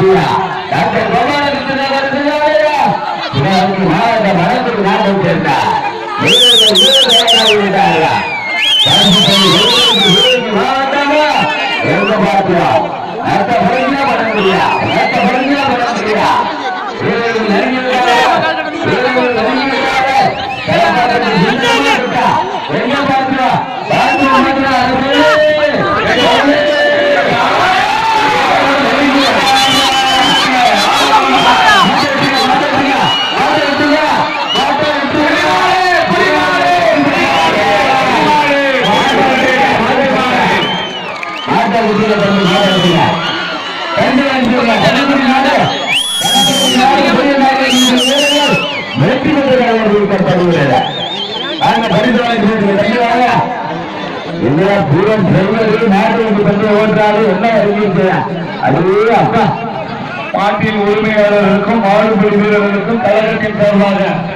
மாட்டியா டாக்டர் கோபாலகிருஷ்ணன் வருகிறாரா சிவகங்கை மாவட்ட மனத்துக்கு நாட்டம் சேர்ந்தா வீரர்கள் வீரர்களாகி விட்டார்களா மாவட்டமா எங்க பார்க்கிறோம் அடுத்த படங்களா பண்ண முடியா அடுத்த படங்களா பண்ண முடியா வீரர்கள் நெருங்கி விட்டாரா வீரர்கள் நெருங்கி விட்டாரா கலாபாரத்தில் சின்னமா இருக்கா எங்க பார்க்கிறோம் பார்த்து மாத்திரம் அது வெற்றி பெற்ற என்ன பூரம் செல்வது நாட்டு பெற்ற ஓட்டாது என்ன அறிவிக்க அதுவே அப்பா பாட்டின் உரிமையாளர்களுக்கும் மாடுபிடி வீரர்களுக்கும் கழகத்தின் சார்பாக